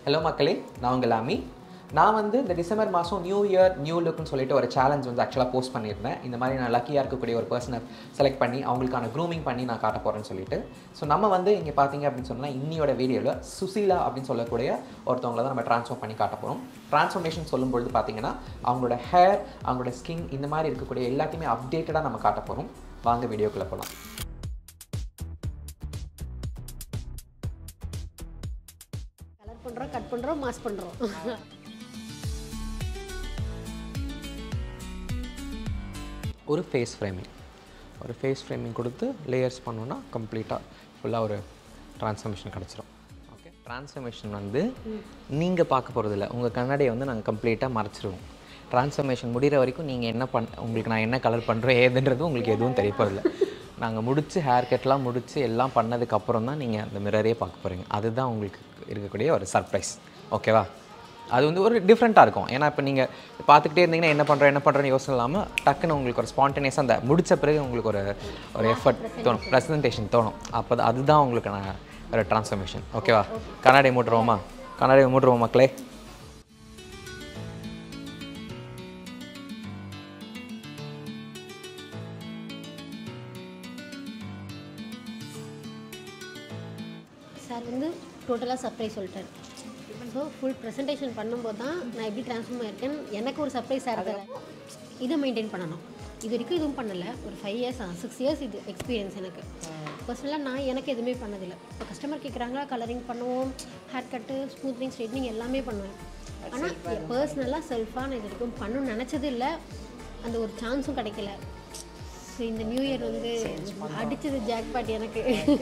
hello மக்களே நான் உங்கள் லாமி நான் வந்து இந்த டிசம்பர் மாதம் நியூ இயர் நியூ லுக்னு சொல்லிட்டு ஒரு சேலஞ்ச் வந்து ஆக்சுவலாக போஸ்ட் பண்ணியிருந்தேன் இந்த மாதிரி நான் லக்கியாக இருக்கக்கூடிய ஒரு பர்சனை செலக்ட் பண்ணி அவங்களுக்கான க்ரூமிங் பண்ணி நான் காட்ட போகிறேன்னு சொல்லிட்டு ஸோ நம்ம வந்து இங்கே பார்த்தீங்க அப்படின்னு சொன்னால் இன்னியோட வீடியோவில் சுசீலா அப்படின்னு சொல்லக்கூடிய ஒருத்தவங்கள தான் நம்ம ட்ரான்ஸ்ஃபார்ம் பண்ணி காட்ட போகிறோம் ட்ரான்ஸ்ஃபர்மேஷன் சொல்லும்பொழுது பார்த்தீங்கன்னா அவங்களோட ஹேர் அவங்களோட ஸ்கின் இந்த மாதிரி இருக்கக்கூடிய எல்லாத்தையுமே அப்டேட்டடாக நம்ம காட்ட போகிறோம் வாங்க வீடியோக்குள்ளே போகலாம் கலர் பண்ணுறோம் கட் பண்ணுறோம் மாஸ் பண்ணுறோம் ஒரு ஃபேஸ் ஃப்ரேமிங் ஒரு ஃபேஸ் ஃப்ரேமிங் கொடுத்து லேயர்ஸ் பண்ணோன்னா கம்ப்ளீட்டாக ஃபுல்லாக ஒரு ட்ரான்ஸ்ஃபர்மேஷன் கிடச்சிரும் ஓகே ட்ரான்ஸ்ஃபர்மேஷன் வந்து நீங்கள் பார்க்க போகிறதில்ல உங்கள் கண்ணாடியை வந்து நாங்கள் கம்ப்ளீட்டாக மறைச்சிருவோம் ட்ரான்ஸ்ஃபர்மேஷன் முடிகிற வரைக்கும் நீங்கள் என்ன பண் உங்களுக்கு நான் என்ன கலர் பண்ணுறேன் ஏதுன்றது உங்களுக்கு எதுவும் தெரிய போகிறதில்ல நாங்கள் முடித்து ஹேர் கட்லாம் முடித்து எல்லாம் பண்ணதுக்கப்புறம் தான் நீங்கள் அந்த மிரரே பார்க்க போகிறீங்க அதுதான் உங்களுக்கு இருக்கக்கூடிய ஒரு சர்ப்ரைஸ் ஓகேவா அது வந்து ஒரு டிஃப்ரெண்ட்டாக இருக்கும் ஏன்னா இப்போ நீங்கள் பார்த்துக்கிட்டே இருந்தீங்கன்னா என்ன பண்ணுறோம் என்ன பண்ணுறோன்னு யோசனை இல்லாமல் டக்குன்னு உங்களுக்கு ஒரு ஸ்பான்டேனியஸாக அந்த முடிச்ச பிறகு உங்களுக்கு ஒரு ஒரு எஃபர்ட் தோணும் ப்ரெசன்டேஷன் தோணும் அப்போ அதுதான் உங்களுக்கு நான் ஒரு ட்ரான்ஸ்ஃபர்மேஷன் ஓகேவா கண்ணாடி மூட்டுருவோமா கண்ணாடி மூட்டுருவோம் மக்களே சார் வந்து டோட்டலாக சர்ப்ரைஸ் சொல்லிட்டாரு ஸோ ஃபுல் ப்ரெசன்டேஷன் பண்ணும்போது தான் நான் எப்படி ட்ரான்ஸ்ஃபார்ம் ஆயிருக்கேன் எனக்கு ஒரு சர்ப்ரைஸ் சார் தர இதை மெயின்டைன் பண்ணணும் இது வரைக்கும் எதுவும் பண்ணலை ஒரு ஃபைவ் இயர்ஸ் சிக்ஸ் இயர்ஸ் இது எக்ஸ்பீரியன்ஸ் எனக்கு பர்சனலாக நான் எனக்கு எதுவுமே பண்ணதில்லை இப்போ கஸ்டமர் கேட்குறாங்களா கலரிங் பண்ணுவோம் ஹேர் கட்டு ஸ்மூத்னிங் ஸ்ட்ரைட்னிங் எல்லாமே பண்ணுவேன் ஆனால் பர்சனலாக செல்ஃபாக நான் இது வரைக்கும் பண்ணணும்னு நினச்சது இல்லை அந்த ஒரு சான்ஸும் கிடைக்கல ஸோ இந்த நியூ இயர் வந்து அடிச்சது ஜாக்பாட் எனக்கு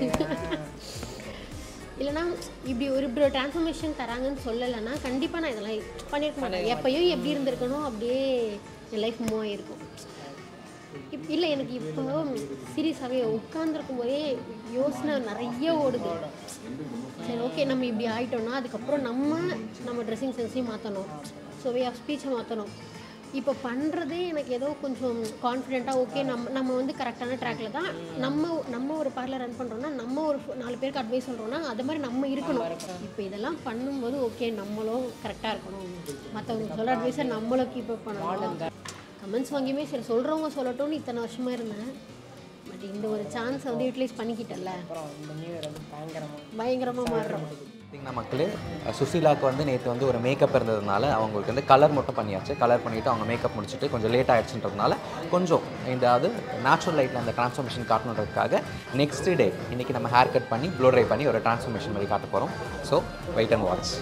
இல்லைனா இப்படி ஒரு இப்படி ஒரு டிரான்ஸ்ஃபர்மேஷன் தராங்கன்னு சொல்லலைன்னா கண்டிப்பாக நான் இதெல்லாம் பண்ணியிருக்க மாட்டேன் எப்பயும் எப்படி இருந்திருக்கணும் அப்படியே என் லைஃப் மூவ் ஆகிருக்கும் இப் இல்லை எனக்கு இப்போ சீரியஸாகவே உட்காந்துருக்கும் போதே யோசனை நிறைய ஓடுது சரி ஓகே நம்ம இப்படி ஆயிட்டோம்னா அதுக்கப்புறம் நம்ம நம்ம ட்ரெஸ்ஸிங் சென்ஸையும் மாற்றணும் ஸோ வே ஆஃப் ஸ்பீச்சை மாற்றணும் இப்போ பண்ணுறதே எனக்கு ஏதோ கொஞ்சம் கான்ஃபிடென்ட்டாக ஓகே நம்ம நம்ம வந்து கரெக்டான ட்ராக்ல தான் நம்ம நம்ம ஒரு பார்லர் ரன் பண்ணுறோம்னா நம்ம ஒரு நாலு பேருக்கு அட்வைஸ் சொல்கிறோம்னா அது மாதிரி நம்ம இருக்கணும் இப்போ இதெல்லாம் பண்ணும்போது ஓகே நம்மளும் கரெக்டாக இருக்கணும் மற்றவங்க சொல்கிற அட்வைஸை நம்மளும் கீப் அப் பண்ணணும் கமெண்ட்ஸ் வாங்கியுமே சரி சொல்கிறவங்க சொல்லட்டும்னு இத்தனை வருஷமாக இருந்தேன் பட் இந்த ஒரு சான்ஸை வந்து யூட்டிலைஸ் பண்ணிக்கிட்டல பயங்கரமாக மாறுறோம் பார்த்தீங்கன்னா மக்களே சுசீலாவுக்கு வந்து நேற்று வந்து ஒரு மேக்கப் இருந்ததுனால அவங்களுக்கு வந்து கலர் மட்டும் பண்ணியாச்சு கலர் பண்ணிவிட்டு அவங்க மேக்கப் முடிச்சுட்டு கொஞ்சம் லேட் ஆகிடுச்சுன்றதுனால கொஞ்சம் இந்த அது நேச்சுரல் லைட்டில் அந்த ட்ரான்ஸ்ஃபர்மேஷன் காட்டணுன்றதுக்காக நெக்ஸ்ட் டே இன்றைக்கி நம்ம ஹேர் கட் பண்ணி ப்ளோ ட்ரை பண்ணி ஒரு ட்ரான்ஸ்ஃபர்மேஷன் மாதிரி காட்ட போகிறோம் so wait and watch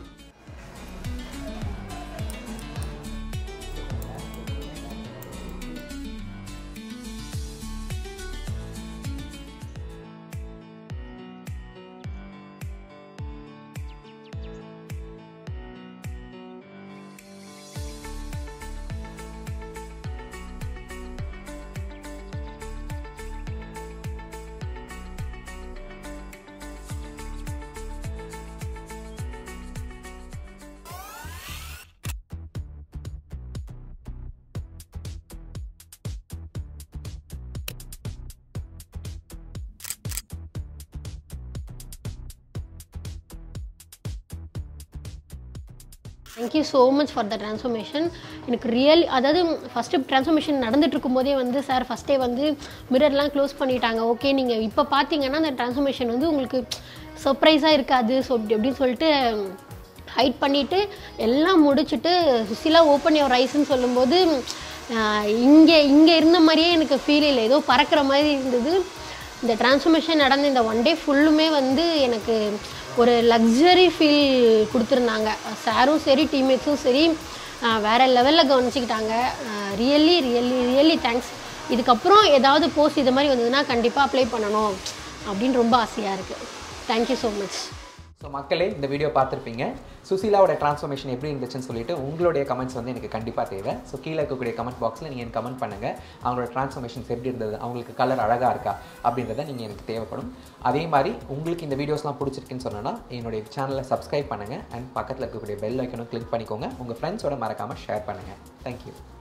thank you so much for the transformation எனக்கு ரியல் அதாவது ஃபஸ்ட்டு ட்ரான்ஸ்ஃபர்மேஷன் நடந்துட்டு இருக்கும்போதே வந்து சார் ஃபஸ்ட்டே வந்து மிரர்லாம் க்ளோஸ் பண்ணிட்டாங்க ஓகே நீங்கள் இப்போ பார்த்தீங்கன்னா அந்த ட்ரான்ஸ்ஃபர்மேஷன் வந்து உங்களுக்கு சர்ப்ரைஸாக இருக்காது ஸோ அப்படி அப்படின்னு சொல்லிட்டு ஹைட் பண்ணிவிட்டு எல்லாம் முடிச்சுட்டு சுசிலா ஓப்பன் யுவர் ரைஸ்ன்னு சொல்லும்போது இங்கே இங்கே இருந்த மாதிரியே எனக்கு ஃபீல் இல்லை ஏதோ பறக்கிற மாதிரி இருந்தது இந்த டிரான்ஸ்ஃபர்மேஷன் நடந்த இந்த ஒன் டே ஃபுல்லுமே வந்து எனக்கு ஒரு லக்ஸரி ஃபீல் கொடுத்துருந்தாங்க சாரும் சரி டீம்மேட்ஸும் சரி ஆஹ் வேற லெவலில் கவனிச்சிக்கிட்டாங்க ரியலி ரியலி ரியலி தேங்க்ஸ் இதுக்கப்புறம் ஏதாவது போஸ்ட் இது மாதிரி வந்ததுன்னா கண்டிப்பாக அப்ளை பண்ணணும் அப்படின்னு ரொம்ப ஆசையாக இருக்குது தேங்க்யூ ஸோ மச் ஸோ மக்களே இந்த வீடியோ பார்த்துருப்பீங்க சுசீலாவோட ட்ரான்ஸ்ஃபர்மேஷன் எப்படி இருந்துச்சுன்னு சொல்லிட்டு உங்களுடைய கமெண்ட்ஸ் வந்து எனக்கு கண்டிப்பாக தேவை ஸோ கீழே இருக்கக்கூடிய கமெண்ட் பாக்ஸில் நீங்கள் எனக்கு கமெண்ட் பண்ணுங்கள் அவங்களோட ட்ரான்ஸ்ஃபர்மேஷன்ஸ் எப்படி இருந்தது அவங்களுக்கு கலர் அழகாக இருக்கா அப்படின்றத நீங்கள் எனக்கு தேவைப்படும் அதே மாதிரி உங்களுக்கு இந்த வீடியோஸ்லாம் பிடிச்சிருக்குன்னு சொன்னோன்னா என்னுடைய சேனலை சப்ஸ்கிரைப் பண்ணுங்கள் அண்ட் பக்கத்தில் இருக்கக்கூடிய பெல் ஐக்கனும் கிளிக் பண்ணிக்கோங்க உங்கள் ஃப்ரெண்ட்ஸோட மறக்காமல் ஷேர் பண்ணுங்கள் தேங்க்யூ